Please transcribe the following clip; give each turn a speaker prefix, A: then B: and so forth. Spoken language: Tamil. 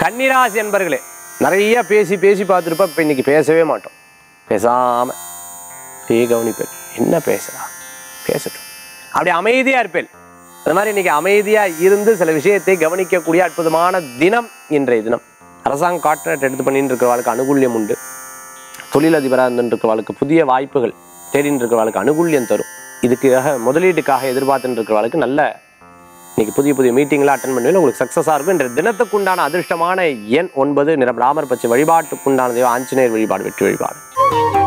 A: கன்னிராசி என்பர்களே நிறைய பேசி பேசி பார்த்துருப்பா இப்போ இன்னைக்கு பேசவே மாட்டோம் பேசாம அப்படியே கவனிப்பேன் என்ன பேசுறா பேசட்டும் அப்படி அமைதியா இருப்பேன் அந்த மாதிரி இன்னைக்கு அமைதியா இருந்து சில விஷயத்தை கவனிக்கக்கூடிய அற்புதமான தினம் இன்றைய தினம் அரசாங்க கான்ட்ராக்ட் எடுத்து பண்ணிட்டு இருக்கிறவர்களுக்கு அனுகூல்யம் உண்டு தொழிலதிபராக இருந்துட்டு இருக்கிறவர்களுக்கு புதிய வாய்ப்புகள் தேடிட்டு இருக்கிறவர்களுக்கு அனுகூல்யம் தரும் இதுக்காக முதலீட்டுக்காக எதிர்பார்த்துட்டு இருக்கிறவர்களுக்கு நல்ல இன்னைக்கு புதிய புதிய மீட்டிங்லாம் அட்டன் பண்ணுவேன் உங்களுக்கு சக்ஸஸாக இருக்கும் இன்றைய தினத்துக்குண்டான அதிர்ஷ்டமான எண் ஒன்பது நிறம் ராமர் பச்சை வழிபாட்டுக்குண்டான தெய்வம் ஆஞ்சநேயர் வழிபாடு வெற்றி வழிபாடு